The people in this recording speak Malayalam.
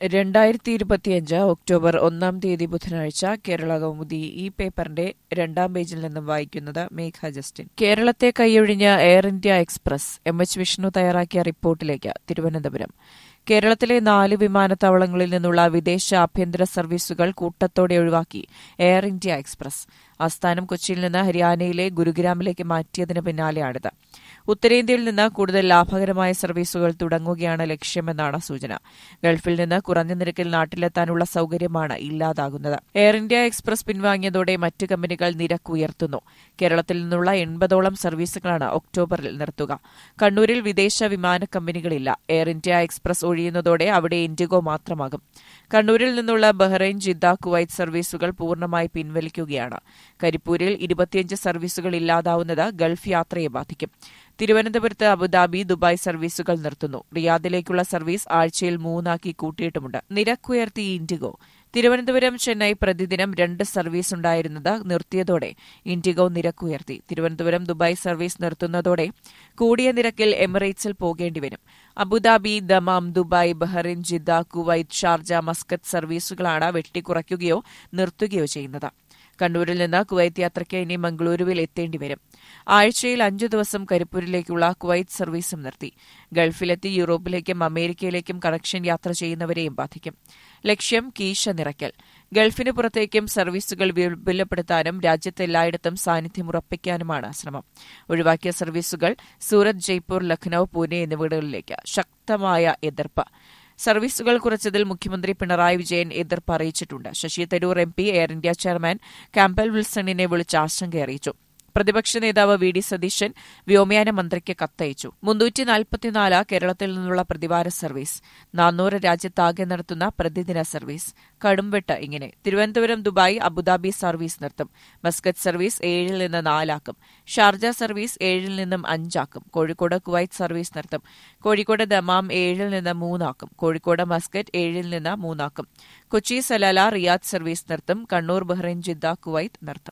രണ്ടായിരത്തി ഇരുപത്തിയഞ്ച് ഒക്ടോബർ ഒന്നാം തീയതി ബുധനാഴ്ച കേരള കൗമുദി ഈ പേപ്പറിന്റെ രണ്ടാം പേജിൽ നിന്നും വായിക്കുന്നത് മേഘ ജസ്റ്റിൻ കേരളത്തെ കൈയൊഴിഞ്ഞ Air India Express M H Vishnu തയ്യാറാക്കിയ റിപ്പോർട്ടിലേക്ക് തിരുവനന്തപുരം കേരളത്തിലെ നാല് വിമാനത്താവളങ്ങളിൽ നിന്നുള്ള വിദേശ ആഭ്യന്തര സർവീസുകൾ കൂട്ടത്തോടെ ഒഴിവാക്കി എയർ ഇന്ത്യ എക്സ്പ്രസ് ആസ്ഥാനം കൊച്ചിയിൽ നിന്ന് ഹരിയാനയിലെ ഗുരുഗ്രാമിലേക്ക് മാറ്റിയതിന് പിന്നാലെയാണിത് ഉത്തരേന്ത്യയിൽ നിന്ന് കൂടുതൽ ലാഭകരമായ സർവീസുകൾ തുടങ്ങുകയാണ് ലക്ഷ്യമെന്നാണ് സൂചന ഗൾഫിൽ നിന്ന് കുറഞ്ഞ നിരക്കിൽ നാട്ടിലെത്താനുള്ള സൌകര്യമാണ് ഇല്ലാതാകുന്നത് എയർ ഇന്ത്യ എക്സ്പ്രസ് പിൻവാങ്ങിയതോടെ മറ്റ് കമ്പനികൾ നിരക്ക് ഉയർത്തുന്നു കേരളത്തിൽ നിന്നുള്ള എൺപതോളം സർവീസുകളാണ് ഒക്ടോബറിൽ നിർത്തുക കണ്ണൂരിൽ വിദേശ വിമാന കമ്പനികളില്ല എയർ ഇന്ത്യ എക്സ്പ്രസ് ഒഴിയുന്നതോടെ അവിടെ ഇൻഡിഗോ മാത്രമാകും കണ്ണൂരിൽ നിന്നുള്ള ബഹ്റൈൻ ജിദ്ദ കുവൈറ്റ് സർവീസുകൾ പൂർണ്ണമായി പിൻവലിക്കുകയാണ് കരിപ്പൂരിൽ ഇരുപത്തിയഞ്ച് സർവീസുകൾ ഇല്ലാതാവുന്നത് ഗൾഫ് യാത്രയെ ബാധിക്കും തിരുവനന്തപുരത്ത് അബുദാബി ദുബായ് സർവീസുകൾ നിർത്തുന്നു റിയാദിലേക്കുള്ള സർവീസ് ആഴ്ചയിൽ മൂന്നാക്കി കൂട്ടിയിട്ടുമുണ്ട് നിരക്കുയർത്തി ഇൻഡിഗോ തിരുവനന്തപുരം ചെന്നൈ പ്രതിദിനം രണ്ട് സർവീസ് ഉണ്ടായിരുന്നത് നിർത്തിയതോടെ ഇൻഡിഗോ നിരക്കുയർത്തി തിരുവനന്തപുരം ദുബായ് സർവീസ് നിർത്തുന്നതോടെ കൂടിയ നിരക്കിൽ എമിറേറ്റ്സിൽ പോകേണ്ടിവരും Abu Dhabi Dammam Dubai Bahrain Jeddah Kuwait Sharjah Muscat സർവീസുകളാണ് വെട്ടിക്കുറയ്ക്കുകയോ നിർത്തുകയോ ചെയ്യുന്നത് കണ്ണൂരിൽ നിന്ന് കുവൈത്ത് യാത്രയ്ക്ക് ഇനി മംഗളൂരുവിൽ എത്തേണ്ടിവരും ആഴ്ചയിൽ അഞ്ചു ദിവസം കരിപ്പൂരിലേക്കുള്ള കുവൈറ്റ് സർവീസും നിർത്തി ഗൾഫിലെത്തി യൂറോപ്പിലേക്കും അമേരിക്കയിലേക്കും കണക്ഷൻ യാത്ര ചെയ്യുന്നവരെയും ബാധിക്കും ലക്ഷ്യം കീശ നിറയ്ക്കൽ ഗൾഫിന് പുറത്തേക്കും സർവീസുകൾ വിപുലപ്പെടുത്താനും രാജ്യത്തെല്ലായിടത്തും സാന്നിധ്യം ഉറപ്പിക്കാനുമാണ് ശ്രമം ഒഴിവാക്കിയ സർവീസുകൾ സൂറത്ത് ജയ്പൂർ ലഖ്നൌ പൂനെ എന്നിവിടങ്ങളിലേക്ക് ശക്തമായ എതിർപ്പ് സർവീസുകൾ കുറച്ചതിൽ മുഖ്യമന്ത്രി പിണറായി വിജയൻ എതിർപ്പ് അറിയിച്ചിട്ടുണ്ട് Shashi Tharoor M P Air India chairman Campbell വിൽസണിനെ വിളിച്ച് ആശങ്ക അറിയിച്ചു പ്രതിപക്ഷ നേതാവ് വി ഡി സതീശൻ വ്യോമയാന മന്ത്രിക്ക് കത്തയച്ചു മുന്നൂറ്റി നാൽപ്പത്തിനാല് കേരളത്തിൽ നിന്നുള്ള പ്രതിവാര സർവീസ് നാനൂറ് രാജ്യത്താകെ നടത്തുന്ന പ്രതിദിന സർവീസ് കടുംവെട്ട് ഇങ്ങനെ തിരുവനന്തപുരം ദുബായ് അബുദാബി സർവീസ് നിർത്തും മസ്കറ്റ് സർവീസ് ഏഴിൽ നിന്ന് നാലാക്കും ഷാർജ സർവീസ് ഏഴിൽ നിന്നും അഞ്ചാക്കും കോഴിക്കോട് കുവൈറ്റ് സർവീസ് നിർത്തും കോഴിക്കോട് ദമാം ഏഴിൽ നിന്ന് മൂന്നാക്കും കോഴിക്കോട് മസ്കറ്റ് ഏഴിൽ നിന്ന് മൂന്നാക്കും കൊച്ചി സലാല റിയാദ് സർവീസ് നിർത്തും കണ്ണൂർ ബഹ്റൈൻ ജിദ്ദ കുവൈറ്റ് നിർത്തും